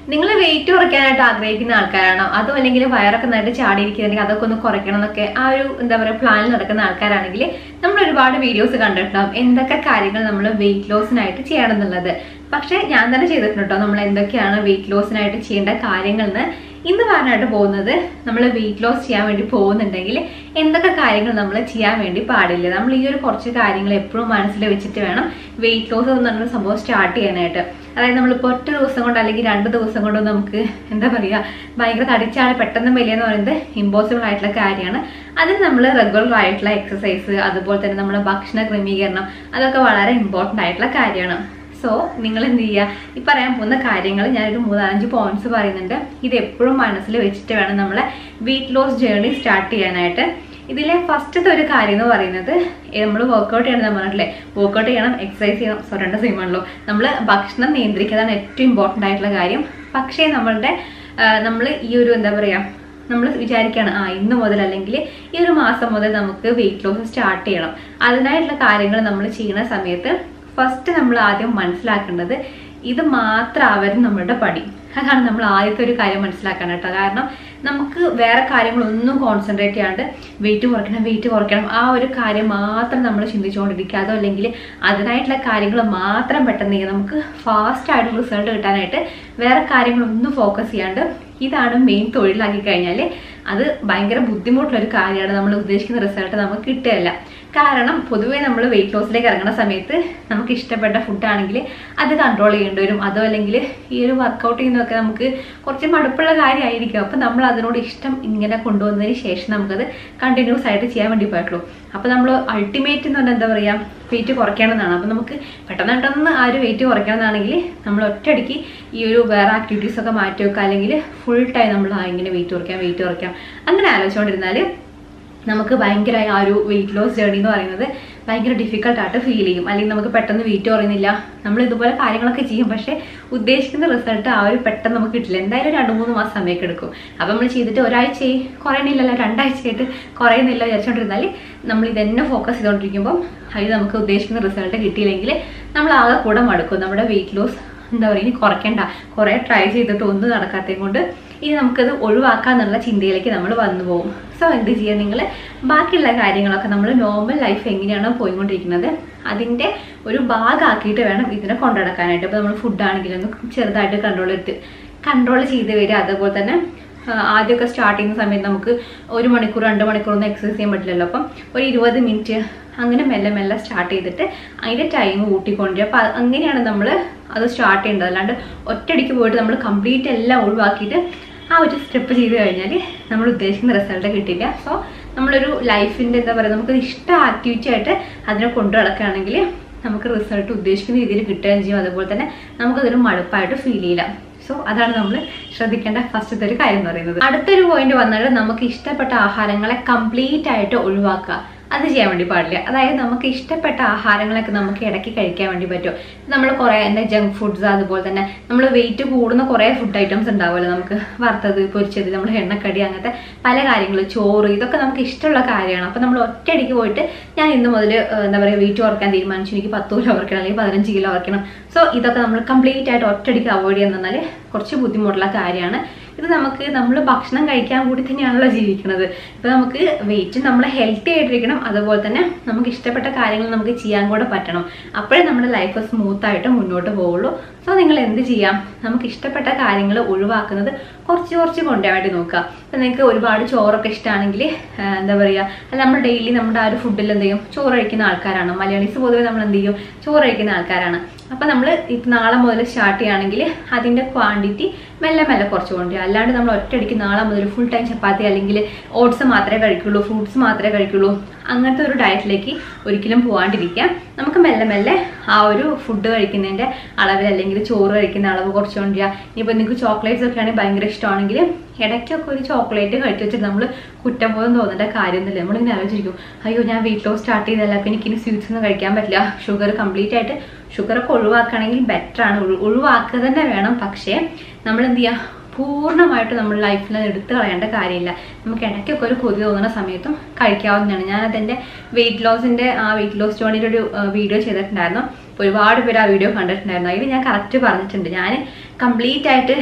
നിങ്ങൾ വെയിറ്റ് കുറയ്ക്കാനായിട്ട് ആഗ്രഹിക്കുന്ന ആൾക്കാരാണോ അതോ അല്ലെങ്കിൽ വയറൊക്കെ നന്നായിട്ട് ചാടിയിരിക്കുന്നുണ്ടെങ്കിൽ അതൊക്കെ ഒന്ന് കുറയ്ക്കണം എന്നൊക്കെ ആ ഒരു എന്താ പറയുക പ്ലാനിൽ നടക്കുന്ന ആൾക്കാരാണെങ്കിൽ നമ്മൾ ഒരുപാട് വീഡിയോസ് കണ്ടിട്ടുണ്ടാവും എന്തൊക്കെ കാര്യങ്ങൾ നമ്മൾ വെയിറ്റ് ലോസിനായിട്ട് ചെയ്യണം എന്നുള്ളത് പക്ഷെ ഞാൻ തന്നെ ചെയ്തിട്ടുണ്ട് കേട്ടോ നമ്മൾ എന്തൊക്കെയാണ് വെയിറ്റ് ലോസിനായിട്ട് ചെയ്യേണ്ട കാര്യങ്ങൾ എന്ന് ഇന്ന് പറഞ്ഞായിട്ട് പോകുന്നത് നമ്മൾ വെയിറ്റ് ലോസ് ചെയ്യാൻ വേണ്ടി പോകുന്നുണ്ടെങ്കിൽ എന്തൊക്കെ കാര്യങ്ങൾ നമ്മൾ ചെയ്യാൻ വേണ്ടി പാടില്ല നമ്മൾ ഈ ഒരു കുറച്ച് കാര്യങ്ങൾ എപ്പോഴും മനസ്സിൽ വെച്ചിട്ട് വേണം വെയിറ്റ് ലോസ് എന്ന് പറഞ്ഞ സംഭവം സ്റ്റാർട്ട് ചെയ്യാനായിട്ട് അതായത് നമ്മളിപ്പോൾ ഒറ്റ ദിവസം കൊണ്ട് അല്ലെങ്കിൽ രണ്ട് ദിവസം കൊണ്ട് നമുക്ക് എന്താ പറയുക ഭയങ്കര തടിച്ചാണ് പെട്ടെന്ന് വലിയ എന്ന് പറയുന്നത് ഇമ്പോസിബിൾ ആയിട്ടുള്ള കാര്യമാണ് അതിന് നമ്മൾ റെഗുലർ ആയിട്ടുള്ള എക്സസൈസ് അതുപോലെ തന്നെ നമ്മുടെ ഭക്ഷണ ക്രമീകരണം അതൊക്കെ വളരെ ഇമ്പോർട്ടൻ്റ് ആയിട്ടുള്ള കാര്യമാണ് സോ നിങ്ങൾ എന്ത് ചെയ്യുക ഈ പറയാൻ പോകുന്ന കാര്യങ്ങൾ ഞാനൊരു മൂന്നാലഞ്ച് പോയിന്റ്സ് പറയുന്നുണ്ട് ഇത് എപ്പോഴും മനസ്സിൽ വെച്ചിട്ട് വേണം നമ്മളെ വെയിറ്റ് ലോസ് ജേർണി സ്റ്റാർട്ട് ചെയ്യാനായിട്ട് ഇതിലെ ഫസ്റ്റത്തെ ഒരു കാര്യം എന്ന് പറയുന്നത് നമ്മൾ വർക്കൗട്ട് ചെയ്യണം എന്ന് പറഞ്ഞിട്ടില്ലേ വർക്കൗട്ട് ചെയ്യണം എക്സസൈസ് ചെയ്യണം സോ രണ്ട് സെയിമാണല്ലോ നമ്മൾ ഭക്ഷണം നിയന്ത്രിക്കുന്നതാണ് ഏറ്റവും ഇമ്പോർട്ടൻ്റ് ആയിട്ടുള്ള കാര്യം പക്ഷേ നമ്മളുടെ നമ്മൾ ഈ ഒരു എന്താ പറയുക നമ്മൾ വിചാരിക്കുകയാണ് ആ ഇന്ന് മുതൽ അല്ലെങ്കിൽ ഈ ഒരു മാസം മുതൽ നമുക്ക് വെയിറ്റ് ലോസ് സ്റ്റാർട്ട് ചെയ്യണം അതിനായിട്ടുള്ള കാര്യങ്ങൾ നമ്മൾ ചെയ്യുന്ന സമയത്ത് ഫസ്റ്റ് നമ്മൾ ആദ്യം മനസ്സിലാക്കേണ്ടത് ഇത് മാത്രമാവരും നമ്മളുടെ പടി അതാണ് നമ്മൾ ആദ്യത്തെ ഒരു കാര്യം മനസ്സിലാക്കാൻ കേട്ടോ കാരണം നമുക്ക് വേറെ കാര്യങ്ങളൊന്നും കോൺസെൻട്രേറ്റ് ചെയ്യാണ്ട് വെയിറ്റ് കുറയ്ക്കണം വെയിറ്റ് കുറയ്ക്കണം ആ ഒരു കാര്യം മാത്രം നമ്മൾ ചിന്തിച്ചുകൊണ്ടിരിക്കുക അതോ അല്ലെങ്കിൽ അതിനായിട്ടുള്ള കാര്യങ്ങൾ മാത്രം പെട്ടെന്ന് ചെയ്യുക നമുക്ക് ഫാസ്റ്റ് ആയിട്ട് റിസൾട്ട് കിട്ടാനായിട്ട് വേറെ കാര്യങ്ങളൊന്നും ഫോക്കസ് ചെയ്യാണ്ട് ഇതാണ് മെയിൻ തൊഴിലാക്കി കഴിഞ്ഞാൽ അത് ഭയങ്കര ബുദ്ധിമുട്ടുള്ള ഒരു കാര്യമാണ് നമ്മൾ ഉദ്ദേശിക്കുന്ന റിസൾട്ട് നമുക്ക് കിട്ടുകയല്ല കാരണം പൊതുവേ നമ്മൾ വെയിറ്റ് ലോസിലേക്ക് ഇറങ്ങുന്ന സമയത്ത് നമുക്ക് ഇഷ്ടപ്പെട്ട ഫുഡാണെങ്കിൽ അത് കൺട്രോൾ ചെയ്യേണ്ടി വരും അതോ അല്ലെങ്കിൽ ഈ ഒരു വർക്കൗട്ട് ചെയ്യുന്നതൊക്കെ നമുക്ക് കുറച്ച് മടുപ്പുള്ള കാര്യമായിരിക്കും അപ്പം നമ്മൾ അതിനോട് ഇഷ്ടം ഇങ്ങനെ കൊണ്ടുവന്നതിന് ശേഷം നമുക്കത് കണ്ടിന്യൂസ് ആയിട്ട് ചെയ്യാൻ വേണ്ടി പറ്റുള്ളൂ അപ്പോൾ നമ്മൾ അൾട്ടിമേറ്റ് എന്ന് പറഞ്ഞാൽ എന്താ പറയുക വെയിറ്റ് കുറയ്ക്കണമെന്നാണ് അപ്പം നമുക്ക് പെട്ടെന്ന് പെട്ടെന്ന് ആ ഒരു വെയിറ്റ് കുറയ്ക്കണമെന്നാണെങ്കിൽ നമ്മൾ ഒറ്റയടിക്ക് ഈ ഒരു വേറെ ആക്ടിവിറ്റീസ് ഒക്കെ മാറ്റി വെക്കുക അല്ലെങ്കിൽ ഫുൾ ടൈം നമ്മൾ ആ ഇങ്ങനെ വെയിറ്റ് കുറയ്ക്കാം വെയിറ്റ് കുറയ്ക്കാം അങ്ങനെ ആലോചിച്ചുകൊണ്ടിരുന്നാൽ നമുക്ക് ഭയങ്കര ആ ഒരു വെയിറ്റ് ലോസ് ജേർണി എന്ന് പറയുന്നത് ഭയങ്കര ഡിഫിക്കൽട്ടായിട്ട് ഫീൽ ചെയ്യും അല്ലെങ്കിൽ നമുക്ക് പെട്ടെന്ന് വെയിറ്റ് കുറയുന്നില്ല നമ്മൾ ഇതുപോലെ കാര്യങ്ങളൊക്കെ ചെയ്യും പക്ഷേ ഉദ്ദേശിക്കുന്ന റിസൾട്ട് ആ ഒരു പെട്ടെന്ന് നമുക്ക് കിട്ടില്ല എന്തായാലും രണ്ട് മൂന്ന് മാസം സമയമൊക്കെ എടുക്കും അപ്പം നമ്മൾ ചെയ്തിട്ട് ഒരാഴ്ചയായി കുറയണില്ലല്ലോ രണ്ടാഴ്ചയായിട്ട് കുറയുന്നില്ല വിചാരിച്ചുകൊണ്ടിരുന്നാൽ നമ്മൾ ഇതന്നെ ഫോക്കസ് ചെയ്തുകൊണ്ടിരിക്കുമ്പോൾ അതിൽ നമുക്ക് ഉദ്ദേശിക്കുന്ന റിസൾട്ട് കിട്ടിയില്ലെങ്കിൽ നമ്മൾ ആകെ കൂടെ മടുക്കും നമ്മുടെ വെയിറ്റ് ലോസ് എന്താ പറയുക ഇനി കുറയ്ക്കണ്ട കുറേ ട്രൈ ചെയ്തിട്ട് ഒന്നും നടക്കാത്തത് കൊണ്ട് ഇനി നമുക്കത് ഒഴിവാക്കാന്നുള്ള ചിന്തയിലേക്ക് നമ്മൾ വന്നു പോകും സോ എന്ത് ചെയ്യുക നിങ്ങൾ ബാക്കിയുള്ള കാര്യങ്ങളൊക്കെ നമ്മൾ നോർമൽ ലൈഫ് എങ്ങനെയാണോ പോയിക്കൊണ്ടിരിക്കുന്നത് അതിൻ്റെ ഒരു ഭാഗമാക്കിയിട്ട് വേണം ഇതിനെ കൊണ്ടുനടക്കാനായിട്ട് ഇപ്പോൾ നമ്മൾ ഫുഡാണെങ്കിലും ഒന്ന് ചെറുതായിട്ട് കൺട്രോൾ എടുത്ത് കൺട്രോൾ ചെയ്ത് വരിക അതുപോലെ തന്നെ ആ, ആദ്യമൊക്കെ സ്റ്റാർട്ട് ചെയ്യുന്ന സമയത്ത് നമുക്ക് ഒരു മണിക്കൂർ രണ്ട് മണിക്കൂർ ഒന്നും എക്സസൈസ് ചെയ്യാൻ പറ്റില്ലല്ലോ അപ്പം ഒരു ഇരുപത് മിനിറ്റ് അങ്ങനെ മെല്ലെ മെല്ലെ സ്റ്റാർട്ട് ചെയ്തിട്ട് അതിൻ്റെ ടൈം കൂട്ടിക്കൊണ്ടിരിക്കുക അപ്പം അങ്ങനെയാണ് നമ്മൾ അത് സ്റ്റാർട്ട് ചെയ്യേണ്ടത് അല്ലാണ്ട് ഒറ്റയടിക്ക് പോയിട്ട് നമ്മൾ കംപ്ലീറ്റ് എല്ലാം ഒഴിവാക്കിയിട്ട് ആ ഒരു സ്റ്റെപ്പ് ചെയ്ത് കഴിഞ്ഞാൽ നമ്മൾ ഉദ്ദേശിക്കുന്ന റിസൾട്ട് കിട്ടില്ല സോ നമ്മളൊരു ലൈഫിൻ്റെ എന്താ പറയുക നമുക്ക് ഇഷ്ട ആക്ടിവിറ്റി ആയിട്ട് അതിനെ കൊണ്ടു നടക്കുകയാണെങ്കിൽ നമുക്ക് റിസൾട്ട് ഉദ്ദേശിക്കുന്ന രീതിയിൽ കിട്ടുകയും ചെയ്യും അതുപോലെ തന്നെ നമുക്കതൊരു മടുപ്പായിട്ട് ഫീൽ ചെയ്യില്ല സോ അതാണ് നമ്മൾ ശ്രദ്ധിക്കേണ്ട ഫസ്റ്റത്തെ ഒരു കാര്യം എന്ന് പറയുന്നത് അടുത്തൊരു പോയിന്റ് വന്നാൽ നമുക്ക് ഇഷ്ടപ്പെട്ട ആഹാരങ്ങളെ കംപ്ലീറ്റ് ആയിട്ട് ഒഴിവാക്കുക അത് ചെയ്യാൻ വേണ്ടി പാടില്ല അതായത് നമുക്ക് ഇഷ്ടപ്പെട്ട ആഹാരങ്ങളൊക്കെ നമുക്ക് ഇടയ്ക്ക് കഴിക്കാൻ വേണ്ടി പറ്റും നമ്മൾ കുറേ എന്താ ജങ്ക് ഫുഡ്സ് അതുപോലെ തന്നെ നമ്മൾ വെയിറ്റ് കൂടുന്ന കുറേ ഫുഡ് ഐറ്റംസ് ഉണ്ടാവുമല്ലോ നമുക്ക് വറുത്തത് പൊരിച്ചത് നമ്മൾ എണ്ണക്കടി അങ്ങനത്തെ പല കാര്യങ്ങളും ചോറ് ഇതൊക്കെ നമുക്ക് ഇഷ്ടമുള്ള കാര്യമാണ് അപ്പോൾ നമ്മൾ ഒറ്റയടിക്ക് പോയിട്ട് ഞാൻ ഇന്ന് മുതൽ എന്താ പറയുക വെയിറ്റ് കുറയ്ക്കാൻ തീരുമാനിച്ചു എനിക്ക് പത്ത് കിലോ കുറയ്ക്കണം അല്ലെങ്കിൽ പതിനഞ്ച് കിലോ കുറയ്ക്കണം സോ ഇതൊക്കെ നമ്മൾ കംപ്ലീറ്റ് ആയിട്ട് ഒറ്റയടിക്ക് അവോയ്ഡ് ചെയ്യാൻ തന്നാൽ കുറച്ച് ബുദ്ധിമുട്ടുള്ള കാര്യമാണ് ഇത് നമുക്ക് നമ്മൾ ഭക്ഷണം കഴിക്കാൻ കൂടി തന്നെയാണല്ലോ ജീവിക്കുന്നത് ഇപ്പൊ നമുക്ക് വെയിറ്റ് നമ്മൾ ഹെൽത്തി ആയിട്ടിരിക്കണം അതുപോലെ തന്നെ നമുക്ക് ഇഷ്ടപ്പെട്ട കാര്യങ്ങൾ നമുക്ക് ചെയ്യാൻ കൂടെ പറ്റണം അപ്പോഴേ നമ്മുടെ ലൈഫ് സ്മൂത്ത് ആയിട്ട് മുന്നോട്ട് പോവുള്ളൂ സോ നിങ്ങൾ എന്ത് ചെയ്യാം നമുക്ക് ഇഷ്ടപ്പെട്ട കാര്യങ്ങൾ ഒഴിവാക്കുന്നത് കുറച്ച് കുറച്ച് കൊണ്ടുപോകാൻ വേണ്ടി നോക്കുക ഇപ്പം നിങ്ങൾക്ക് ഒരുപാട് ചോറൊക്കെ ഇഷ്ടമാണെങ്കിൽ എന്താ പറയുക അല്ല നമ്മൾ ഡെയിലി നമ്മുടെ ആ ഒരു ഫുഡിൽ എന്ത് ചെയ്യും ചോറ് കഴിക്കുന്ന ആൾക്കാരാണ് മലയാളീസ് പൊതുവെ നമ്മൾ എന്ത് ചെയ്യും ചോറ് കഴിക്കുന്ന ആൾക്കാരാണ് അപ്പം നമ്മൾ ഇപ്പം നാളെ മുതൽ സ്റ്റാർട്ട് ചെയ്യുകയാണെങ്കിൽ അതിൻ്റെ ക്വാണ്ടിറ്റി മെല്ലെ മെല്ലെ കുറച്ച് കൊണ്ടുവരിക അല്ലാണ്ട് നമ്മൾ ഒറ്റയടിക്ക് നാളെ മുതൽ ഫുൾ ടൈം ചപ്പാത്തി അല്ലെങ്കിൽ ഓട്സ് മാത്രമേ കഴിക്കുള്ളൂ ഫ്രൂട്ട്സ് മാത്രമേ കഴിക്കുള്ളൂ അങ്ങനത്തെ ഒരു ഡയറ്റിലേക്ക് ഒരിക്കലും പോകാണ്ടിരിക്കുക നമുക്ക് മെല്ലെ മെല്ലെ ആ ഒരു ഫുഡ് കഴിക്കുന്നതിൻ്റെ അളവിൽ അല്ലെങ്കിൽ ചോറ് കഴിക്കുന്ന അളവ് കുറച്ച് കൊണ്ടുവരിക ഇനിയിപ്പോൾ നിങ്ങൾക്ക് ചോക്ലേറ്റ്സ് ഒക്കെ ആണെങ്കിൽ ഭയങ്കര ഇഷ്ടമാണെങ്കിൽ ഇടയ്ക്കൊക്കെ ഒരു ചോക്ലേറ്റ് കഴിച്ചു വെച്ചിട്ട് നമ്മൾ കുറ്റബോധം തോന്നേണ്ട കാര്യമൊന്നുമില്ല നമ്മളിങ്ങനെ ആലോചിച്ചിരിക്കും അയ്യോ ഞാൻ വെയിറ്റ് ലോസ് സ്റ്റാർട്ട് ചെയ്തല്ല അപ്പം എനിക്കിനി സ്വീറ്റ്സ് ഒന്നും കഴിക്കാൻ പറ്റില്ല ഷുഗർ കംപ്ലീറ്റ് ആയിട്ട് ഷുഗറൊക്കെ ഒഴിവാക്കുകയാണെങ്കിൽ ബെറ്റർ ആണ് ഒഴി- ഒഴിവാക്കുക തന്നെ വേണം പക്ഷേ നമ്മൾ എന്ത് ചെയ്യുക പൂർണ്ണമായിട്ട് നമ്മൾ ലൈഫിൽ എടുത്തു കളയേണ്ട കാര്യമില്ല നമുക്ക് ഇടയ്ക്കൊക്കെ ഒരു കൊതി തോന്നുന്ന സമയത്തും കഴിക്കാവുന്നതാണ് ഞാനതെൻ്റെ വെയിറ്റ് ലോസിൻ്റെ ആ വെയിറ്റ് ലോസ് ജോണിയുടെ ഒരു വീഡിയോ ചെയ്തിട്ടുണ്ടായിരുന്നു ഒരുപാട് പേര് ആ വീഡിയോ കണ്ടിട്ടുണ്ടായിരുന്നു അതിൽ ഞാൻ കറക്റ്റ് പറഞ്ഞിട്ടുണ്ട് ഞാൻ കംപ്ലീറ്റ് ആയിട്ട്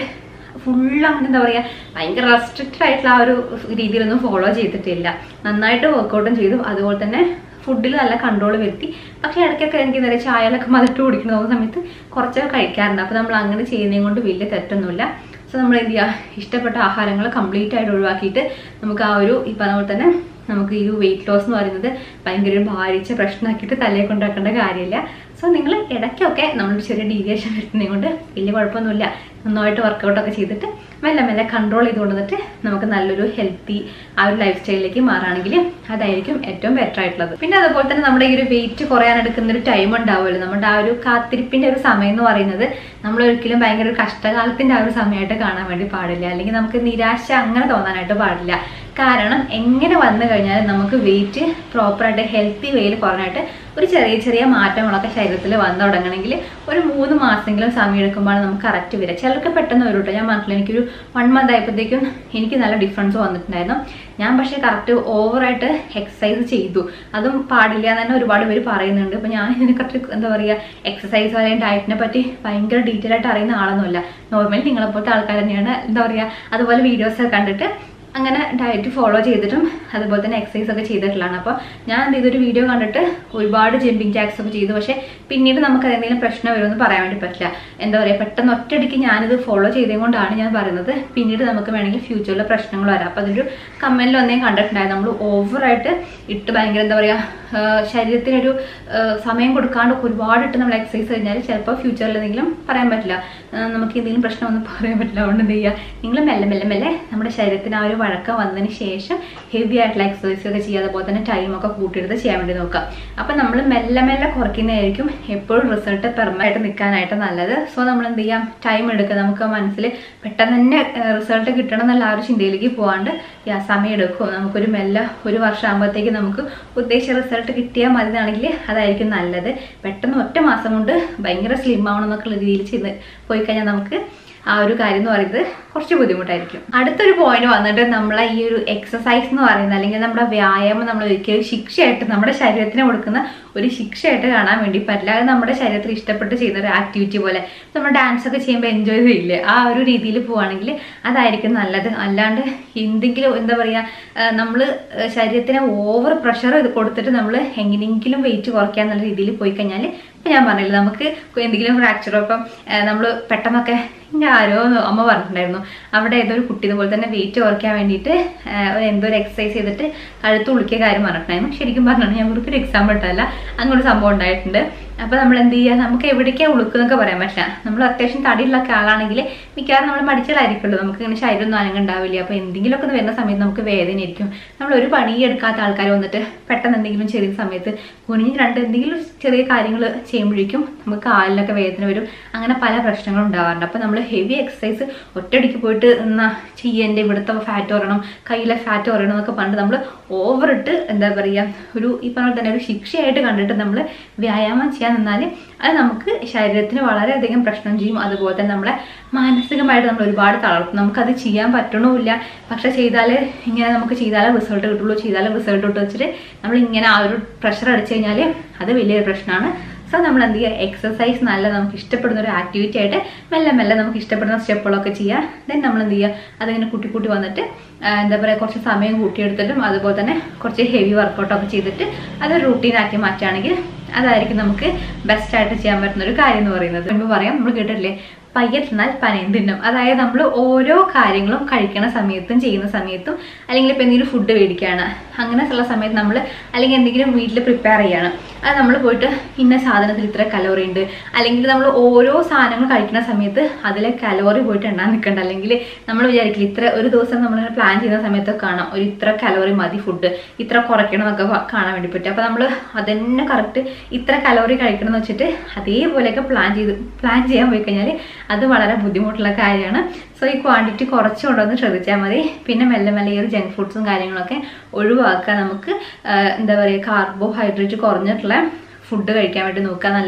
ഫുൾ അങ്ങനെ എന്താ പറയുക ഭയങ്കര റെസ്ട്രിക്റ്റഡ് ആയിട്ടുള്ള ആ ഒരു രീതിയിലൊന്നും ഫോളോ ചെയ്തിട്ടില്ല നന്നായിട്ട് വർക്കൗട്ടും ചെയ്തു അതുപോലെ തന്നെ ഫുഡിൽ നല്ല കൺട്രോൾ വരുത്തി പക്ഷേ ഇടയ്ക്കൊക്കെ എനിക്ക് എന്താ പറയുക ചായലൊക്കെ മതിട്ട് കുടിക്കുന്ന പോകുന്ന സമയത്ത് കുറച്ചൊക്കെ കഴിക്കാറുണ്ട് അപ്പോൾ നമ്മൾ അങ്ങനെ ചെയ്യുന്നതും കൊണ്ട് വലിയ തെറ്റൊന്നുമില്ല സോ നമ്മൾ എന്ത് ചെയ്യുക ഇഷ്ടപ്പെട്ട ആഹാരങ്ങൾ കംപ്ലീറ്റ് ആയിട്ട് ഒഴിവാക്കിയിട്ട് നമുക്ക് ആ ഒരു ഈ പറഞ്ഞ പോലെ തന്നെ നമുക്ക് ഈ ഒരു വെയിറ്റ് ലോസ് എന്ന് പറയുന്നത് ഭയങ്കര ഒരു ഭാരിച്ച പ്രശ്നമാക്കിയിട്ട് തലയെ കൊണ്ടാക്കേണ്ട കാര്യമില്ല സോ നിങ്ങൾ ഇടയ്ക്കൊക്കെ നമ്മൾ ചെറിയ ഡീവിയേഷൻ വരുന്നത് കൊണ്ട് വലിയ കുഴപ്പമൊന്നുമില്ല നന്നായിട്ട് വർക്കൗട്ടൊക്കെ ചെയ്തിട്ട് മെല്ലെ മെല്ലെ കൺട്രോൾ ചെയ്ത് കൊണ്ടുവന്നിട്ട് നമുക്ക് നല്ലൊരു ഹെൽത്തി ആ ഒരു ലൈഫ് സ്റ്റൈലിലേക്ക് മാറുകയാണെങ്കിൽ അതായിരിക്കും ഏറ്റവും ബെറ്റർ ആയിട്ടുള്ളത് പിന്നെ അതുപോലെ തന്നെ നമ്മുടെ ഈ ഒരു വെയിറ്റ് കുറയാൻ എടുക്കുന്ന ഒരു ടൈം ഉണ്ടാവുമല്ലോ നമ്മുടെ ആ ഒരു കാത്തിരിപ്പിന്റെ ഒരു സമയം എന്ന് പറയുന്നത് നമ്മൾ ഒരിക്കലും ഭയങ്കര ഒരു കഷ്ടകാലത്തിന്റെ ആ ഒരു സമയമായിട്ട് കാണാൻ വേണ്ടി പാടില്ല അല്ലെങ്കിൽ നമുക്ക് നിരാശ അങ്ങനെ തോന്നാനായിട്ട് പാടില്ല കാരണം എങ്ങനെ വന്നു കഴിഞ്ഞാലും നമുക്ക് വെയിറ്റ് പ്രോപ്പറായിട്ട് ഹെൽത്തി വേയിൽ കുറഞ്ഞായിട്ട് ഒരു ചെറിയ ചെറിയ മാറ്റങ്ങളൊക്കെ ശരീരത്തിൽ വന്നു തുടങ്ങണമെങ്കിൽ ഒരു മൂന്ന് മാസമെങ്കിലും സമയം എടുക്കുമ്പോഴാണ് നമുക്ക് കറക്റ്റ് വരിക ചിലർക്ക് പെട്ടെന്ന് വരും കേട്ടോ ഞാൻ മനസ്സിലായി എനിക്കൊരു വൺ മന്ത് ആയപ്പോഴത്തേക്കും എനിക്ക് നല്ല ഡിഫറൻസ് വന്നിട്ടുണ്ടായിരുന്നു ഞാൻ പക്ഷേ കറക്റ്റ് ഓവറായിട്ട് എക്സസൈസ് ചെയ്തു അതും പാടില്ല എന്ന് തന്നെ ഒരുപാട് പേര് പറയുന്നുണ്ട് അപ്പം ഞാൻ ഇതിനെ കറക്റ്റ് എന്താ പറയുക എക്സസൈസ് അല്ലെങ്കിൽ ഡയറ്റിനെ പറ്റി ഭയങ്കര ഡീറ്റെയിൽ ആയിട്ട് അറിയുന്ന ആളൊന്നുമല്ല നോർമലി നിങ്ങളെപ്പോലത്തെ ആൾക്കാർ തന്നെയാണ് എന്താ പറയുക അതുപോലെ വീഡിയോസ് കണ്ടിട്ട് അങ്ങനെ ഡയറ്റ് ഫോളോ ചെയ്തിട്ടും അതുപോലെ തന്നെ എക്സസൈസ് ഒക്കെ ചെയ്തിട്ടുള്ളതാണ് അപ്പോൾ ഞാൻ എന്ത് ചെയ്തൊരു വീഡിയോ കണ്ടിട്ട് ഒരുപാട് ജമ്പിങ് ജാക്സ് ഒക്കെ ചെയ്തു പക്ഷേ പിന്നീട് നമുക്ക് എന്തെങ്കിലും പ്രശ്നം വരുമെന്ന് പറയാൻ വേണ്ടി പറ്റില്ല എന്താ പറയുക പെട്ടെന്ന് ഒറ്റയടിക്ക് ഞാനിത് ഫോളോ ചെയ്തത് കൊണ്ടാണ് ഞാൻ പറയുന്നത് പിന്നീട് നമുക്ക് വേണമെങ്കിൽ ഫ്യൂച്ചറിൽ പ്രശ്നങ്ങൾ വരാം അപ്പോൾ അതൊരു കമൻറ്റിൽ ഒന്നേ കണ്ടിട്ടുണ്ടായിരുന്നു നമ്മൾ ഓവറായിട്ട് ഇട്ട് ഭയങ്കര എന്താ പറയുക ശരീരത്തിനൊരു ആ, സമയം കൊടുക്കാണ്ട് ഒരുപാട് ഇട്ട് നമ്മൾ എക്സസൈസ് കഴിഞ്ഞാൽ ചിലപ്പോൾ ഫ്യൂച്ചറിൽ എന്തെങ്കിലും പറയാൻ പറ്റില്ല ആ, നമുക്ക് എന്തെങ്കിലും പ്രശ്നമൊന്നും പറയാൻ പറ്റില്ല അതുകൊണ്ട് എന്ത് ചെയ്യുക നിങ്ങൾ മെല്ലെ മെല്ലെ മെല്ലെ നമ്മുടെ ശരീരത്തിന് ആ ഒരു വഴക്കം വന്നതിന് ശേഷം ഹെവി ആയിട്ടുള്ള എക്സസൈസ് ഒക്കെ ചെയ്യുക അതുപോലെ തന്നെ ടൈമൊക്കെ കൂട്ടിയെടുത്ത് ചെയ്യാൻ വേണ്ടി നോക്കുക അപ്പം നമ്മൾ മെല്ലെ മെല്ലെ കുറയ്ക്കുന്നതായിരിക്കും എപ്പോഴും റിസൾട്ട് പെർമനൻ്റ് നിൽക്കാനായിട്ട് നല്ലത് സോ നമ്മൾ എന്ത് ചെയ്യാം ടൈം എടുക്കുക നമുക്ക് മനസ്സിൽ പെട്ടെന്ന് തന്നെ റിസൾട്ട് കിട്ടണം എന്നുള്ള ആ ഒരു ചിന്തയിലേക്ക് പോകാണ്ട് യാ സമയം എടുക്കും നമുക്കൊരു മെല്ലെ ഒരു വർഷം ആകുമ്പോഴത്തേക്ക് നമുക്ക് ഉദ്ദേശിച്ച റിസൾട്ട് കിട്ടിയാൽ മതി എന്നാണെങ്കിൽ അതായിരിക്കും നല്ലത് പെട്ടെന്ന് ഒറ്റ മാസം കൊണ്ട് ഭയങ്കര സ്ലിം ആവണം എന്നൊക്കെയുള്ള രീതിയിൽ ചെയ്ത് പോയി കഴിഞ്ഞാൽ നമുക്ക് ആ ഒരു കാര്യം എന്ന് പറയുന്നത് കുറച്ച് ബുദ്ധിമുട്ടായിരിക്കും അടുത്തൊരു പോയിന്റ് വന്നിട്ട് നമ്മളെ ഈ ഒരു എക്സസൈസ് എന്ന് പറയുന്നത് അല്ലെങ്കിൽ നമ്മുടെ വ്യായാമം നമ്മൾ ഒരിക്കലും ശിക്ഷയായിട്ട് നമ്മുടെ ശരീരത്തിന് കൊടുക്കുന്ന ഒരു ശിക്ഷയായിട്ട് കാണാൻ വേണ്ടി പറ്റില്ല അത് നമ്മുടെ ശരീരത്തിൽ ഇഷ്ടപ്പെട്ട് ചെയ്യുന്ന ഒരു ആക്ടിവിറ്റി പോലെ നമ്മൾ ഡാൻസ് ഒക്കെ ചെയ്യുമ്പോൾ എൻജോയ് ചെയ്യില്ലേ ആ ഒരു രീതിയിൽ പോവുകയാണെങ്കിൽ അതായിരിക്കും നല്ലത് അല്ലാണ്ട് എന്തെങ്കിലും എന്താ പറയുക നമ്മൾ ശരീരത്തിന് ഓവർ പ്രഷർ കൊടുത്തിട്ട് നമ്മൾ എങ്ങനെയെങ്കിലും വെയിറ്റ് കുറയ്ക്കാൻ എന്നുള്ള രീതിയിൽ പോയി കഴിഞ്ഞാൽ ഇപ്പം ഞാൻ പറഞ്ഞില്ല നമുക്ക് എന്തെങ്കിലും ഫ്രാക്ചറോ ഇപ്പം നമ്മൾ പെട്ടെന്നൊക്കെ എൻ്റെ ആരോ ഒന്ന് അമ്മ പറഞ്ഞിട്ടുണ്ടായിരുന്നു അവിടെ ഏതോ ഒരു കുട്ടി ഇതുപോലെ തന്നെ വെയിറ്റ് കുറയ്ക്കാൻ വേണ്ടിയിട്ട് ഒരു എന്തോ ഒരു എക്സസൈസ് ചെയ്തിട്ട് കഴുത്ത് ഉളുക്കിയ കാര്യം പറഞ്ഞിട്ടുണ്ടായിരുന്നു ശരിക്കും പറഞ്ഞാൽ ഞാൻ ഒരു എക്സാമ്പിൾ ഇട്ടല്ല അങ്ങനെ ഒരു സംഭവം ഉണ്ടായിട്ടുണ്ട് അപ്പോൾ നമ്മൾ എന്ത് ചെയ്യുക നമുക്ക് എവിടേക്കാണ് ഉളുക്കുന്നൊക്കെ പറയാൻ പറ്റില്ല നമ്മൾ അത്യാവശ്യം തടിയുള്ള ഒക്കെ ആളാണെങ്കിൽ മിക്കവാറും നമ്മൾ മടിച്ചതായിരിക്കുള്ളൂ നമുക്ക് ഇങ്ങനെ ശരീരമൊന്നും അനങ്ങുണ്ടാവില്ല അപ്പോൾ എന്തെങ്കിലുമൊക്കെ ഒന്ന് വരുന്ന സമയത്ത് നമുക്ക് വേദനയായിരിക്കും നമ്മൾ ഒരു പണി എടുക്കാത്ത ആൾക്കാർ വന്നിട്ട് പെട്ടെന്ന് എന്തെങ്കിലും ചെറിയ സമയത്ത് കുനിഞ്ഞ് രണ്ട് എന്തെങ്കിലും ചെറിയ കാര്യങ്ങൾ ചെയ്യുമ്പോഴേക്കും നമുക്ക് കാലിലൊക്കെ വേദന വരും അങ്ങനെ പല പ്രശ്നങ്ങളും ഉണ്ടാവാറുണ്ട് അപ്പോൾ നമ്മൾ ഹെവി എക്സസൈസ് ഒറ്റയടിക്ക് പോയിട്ട് എന്നാ ചെയ്യേണ്ട ഇവിടുത്തെ ഫാറ്റ് കുറയണം കയ്യിലെ ഫാറ്റ് കുറയണം എന്നൊക്കെ പറഞ്ഞിട്ട് നമ്മൾ ഓവറിട്ട് എന്താ പറയുക ഒരു ഈ പറഞ്ഞ പോലെ തന്നെ ഒരു ശിക്ഷയായിട്ട് കണ്ടിട്ട് നമ്മൾ വ്യായാമം ചെയ്യാൻ നിന്നാൽ അത് നമുക്ക് ശരീരത്തിന് വളരെയധികം പ്രശ്നം ചെയ്യും അതുപോലെ തന്നെ നമ്മളെ മാനസികമായിട്ട് നമ്മൾ ഒരുപാട് തളർത്തും നമുക്കത് ചെയ്യാൻ പറ്റണമില്ല പക്ഷെ ചെയ്താൽ ഇങ്ങനെ നമുക്ക് ചെയ്താലേ റിസൾട്ട് കിട്ടുള്ളൂ ചെയ്താലേ റിസൾട്ട് കിട്ടും വെച്ചിട്ട് നമ്മൾ ഇങ്ങനെ ആ ഒരു പ്രഷർ അടിച്ചു കഴിഞ്ഞാൽ അത് വലിയൊരു പ്രശ്നമാണ് സോ നമ്മൾ എന്ത് ചെയ്യുക എക്സസൈസ് നല്ല നമുക്ക് ഇഷ്ടപ്പെടുന്ന ഒരു ആക്ടിവിറ്റി ആയിട്ട് മെല്ലെ മെല്ലെ നമുക്ക് ഇഷ്ടപ്പെടുന്ന സ്റ്റെപ്പുകളൊക്കെ ചെയ്യുക ദെൻ നമ്മൾ എന്ത് ചെയ്യുക അതിങ്ങനെ കൂട്ടി കൂട്ടി വന്നിട്ട് ആ, എന്താ പറയുക കുറച്ച് സമയം കൂട്ടിയെടുത്തിട്ടും അതുപോലെ തന്നെ കുറച്ച് ഹെവി വർക്കൗട്ടൊക്കെ ചെയ്തിട്ട് അത് റൂട്ടീനാക്കി മാറ്റുകയാണെങ്കിൽ അതായിരിക്കും നമുക്ക് ബെസ്റ്റ് ആയിട്ട് ചെയ്യാൻ പറ്റുന്ന ഒരു കാര്യം എന്ന് പറയുന്നത് മുൻപ് പറയാം നമ്മൾ കേട്ടിട്ടില്ലേ പയ്യെ തിന്നാൽ പനയും തിന്നും അതായത് നമ്മൾ ഓരോ കാര്യങ്ങളും കഴിക്കണ സമയത്തും ചെയ്യുന്ന സമയത്തും അല്ലെങ്കിൽ ഇപ്പം എന്തെങ്കിലും ഫുഡ് മേടിക്കുകയാണ് അങ്ങനെ ഉള്ള സമയത്ത് നമ്മൾ അല്ലെങ്കിൽ എന്തെങ്കിലും വീട്ടിൽ പ്രിപ്പയർ ചെയ്യാണ് അത് നമ്മൾ പോയിട്ട് ഇന്ന സാധനത്തിൽ ഇത്ര കലോറി ഉണ്ട് അല്ലെങ്കിൽ നമ്മൾ ഓരോ സാധനങ്ങൾ കഴിക്കുന്ന സമയത്ത് അതിലെ കലോറി പോയിട്ട് എണ്ണാൻ നിൽക്കണ്ട അല്ലെങ്കിൽ നമ്മൾ വിചാരിക്കില്ല ഇത്ര ഒരു ദിവസം നമ്മൾ പ്ലാൻ ചെയ്യുന്ന സമയത്തൊക്കെ കാണാം ഒരു ഇത്ര കലോറി മതി ഫുഡ് ഇത്ര കുറയ്ക്കണം എന്നൊക്കെ വ- കാണാൻ വേണ്ടി പറ്റും അപ്പോൾ നമ്മൾ അതന്നെ കറക്റ്റ് ഇത്ര കലോറി കഴിക്കണം എന്ന് വെച്ചിട്ട് അതേപോലെയൊക്കെ പ്ലാൻ ചെയ്ത് പ്ലാൻ ചെയ്യാൻ പോയി കഴിഞ്ഞാൽ അത് വളരെ ബുദ്ധിമുട്ടുള്ള കാര്യമാണ് സോ ഈ ക്വാണ്ടിറ്റി കുറച്ച് കൊണ്ടുവന്ന് ശ്രദ്ധിച്ചാൽ മതി പിന്നെ മെല്ലെ മെല്ലെ ഈ ഒരു ജങ്ക് ഫുഡ്സും കാര്യങ്ങളൊക്കെ ഒഴിവാക്കുക നമുക്ക് ആ, എന്താ പറയുക കാർബോഹൈഡ്രേറ്റ് കുറഞ്ഞിട്ടുള്ള ഫുഡ് കഴിക്കാൻ വേണ്ടി നോക്കുക നല്ല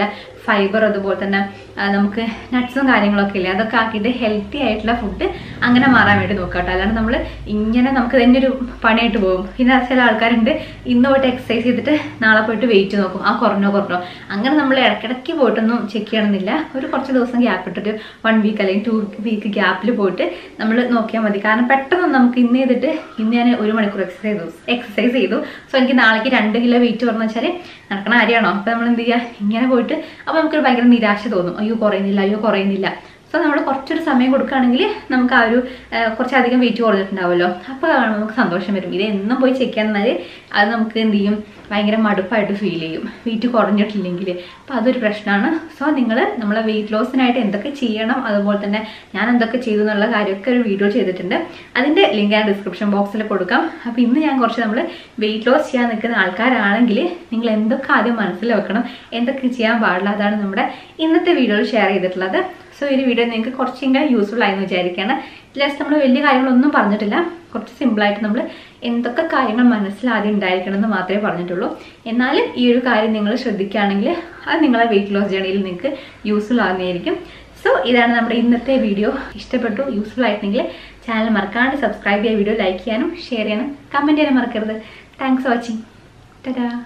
ഫൈബർ അതുപോലെ തന്നെ ആ, നമുക്ക് നട്ട്സും കാര്യങ്ങളൊക്കെ ഇല്ലേ അതൊക്കെ ആക്കിയിട്ട് ഹെൽത്തി ആയിട്ടുള്ള ഫുഡ് അങ്ങനെ മാറാൻ വേണ്ടി നോക്കുക കേട്ടോ അല്ലാണ്ട് നമ്മൾ ഇങ്ങനെ നമുക്ക് തന്നെ ഒരു പണിയായിട്ട് പോകും പിന്നെ ചില ആൾക്കാരുണ്ട് ഇന്ന് പോയിട്ട് എക്സസൈസ് ചെയ്തിട്ട് നാളെ പോയിട്ട് വെയിറ്റ് നോക്കും ആ കുറഞ്ഞോ കുറഞ്ഞോ അങ്ങനെ നമ്മൾ ഇടയ്ക്കിടയ്ക്ക് പോയിട്ടൊന്നും ചെക്ക് ചെയ്യണമെന്നില്ല ഒരു കുറച്ച് ദിവസം ഗ്യാപ്പ് ഇട്ടിട്ട് വൺ വീക്ക് അല്ലെങ്കിൽ ടു വീക്ക് ഗ്യാപ്പിൽ പോയിട്ട് നമ്മൾ നോക്കിയാൽ മതി കാരണം പെട്ടെന്ന് നമുക്ക് ഇന്ന് ചെയ്തിട്ട് ഇന്ന് ഞാൻ ഒരു മണിക്കൂർ എക്സസൈസ് ചെയ്തു എക്സസൈസ് ചെയ്തു സോ എനിക്ക് നാളേക്ക് രണ്ട് കിലോ വെയിറ്റ് പറഞ്ഞു വെച്ചാൽ നടക്കണ കാര്യമാണോ അപ്പോൾ നമ്മൾ എന്ത് ചെയ്യുക ഇങ്ങനെ പോയിട്ട് അപ്പോൾ നമുക്കൊരു ഭയങ്കര നിരാശ തോന്നും അയ്യോ കുറയുന്നില്ല അയ്യോ കുറയുന്നില്ല സോ നമ്മൾ കുറച്ചൊരു സമയം കൊടുക്കുകയാണെങ്കിൽ നമുക്ക് ആ ഒരു ആ, കുറച്ചധികം വെയിറ്റ് കുറഞ്ഞിട്ടുണ്ടാവുമല്ലോ അപ്പോൾ നമുക്ക് സന്തോഷം വരും ഇത് എന്നും പോയി ചെക്ക് ചെയ്യാന്നാൽ അത് നമുക്ക് എന്ത് ചെയ്യും ഭയങ്കര മടുപ്പായിട്ട് ഫീൽ ചെയ്യും വെയിറ്റ് കുറഞ്ഞിട്ടില്ലെങ്കിൽ അപ്പോൾ അതൊരു പ്രശ്നമാണ് സോ നിങ്ങൾ നമ്മളെ വെയിറ്റ് ലോസിനായിട്ട് എന്തൊക്കെ ചെയ്യണം അതുപോലെ തന്നെ ഞാൻ എന്തൊക്കെ ചെയ്തു എന്നുള്ള കാര്യമൊക്കെ ഒരു വീഡിയോ ചെയ്തിട്ടുണ്ട് അതിൻ്റെ ലിങ്ക് ഞാൻ ഡിസ്ക്രിപ്ഷൻ ബോക്സിൽ കൊടുക്കാം അപ്പോൾ ഇന്ന് ഞാൻ കുറച്ച് നമ്മൾ വെയിറ്റ് ലോസ് ചെയ്യാൻ നിൽക്കുന്ന ആൾക്കാരാണെങ്കിൽ നിങ്ങൾ എന്തൊക്കെ ആദ്യം മനസ്സിൽ വെക്കണം എന്തൊക്കെ ചെയ്യാൻ പാടില്ല അതാണ് നമ്മുടെ ഇന്നത്തെ വീഡിയോയിൽ ഷെയർ ചെയ്തിട്ടുള്ളത് സോ ഈ ഒരു വീഡിയോ നിങ്ങൾക്ക് കുറച്ചെങ്കിലും യൂസ്ഫുൾ ആയെന്ന് വിചാരിക്കുകയാണ് ജസ്റ്റ് നമ്മൾ വലിയ കാര്യങ്ങളൊന്നും പറഞ്ഞിട്ടില്ല കുറച്ച് സിമ്പിളായിട്ട് നമ്മൾ എന്തൊക്കെ കാര്യങ്ങൾ മനസ്സിലാദ്യം ഉണ്ടായിരിക്കണം എന്ന് മാത്രമേ പറഞ്ഞിട്ടുള്ളൂ എന്നാലും ഈ ഒരു കാര്യം നിങ്ങൾ ശ്രദ്ധിക്കുകയാണെങ്കിൽ അത് നിങ്ങളെ വെയിറ്റ് ലോസ് ജേണിയിൽ നിങ്ങൾക്ക് യൂസ്ഫുൾ ആകുന്നതായിരിക്കും സോ ഇതാണ് നമ്മുടെ ഇന്നത്തെ വീഡിയോ ഇഷ്ടപ്പെട്ടു യൂസ്ഫുൾ ആയിട്ടുണ്ടെങ്കിൽ ചാനൽ മറക്കാണ്ട് സബ്സ്ക്രൈബ് ചെയ്യുക വീഡിയോ ലൈക്ക് ചെയ്യാനും ഷെയർ ചെയ്യാനും കമൻറ്റ് ചെയ്യാനും മറക്കരുത് താങ്ക്സ് ഫോർ വാച്ചിങ് ടാറ്റാ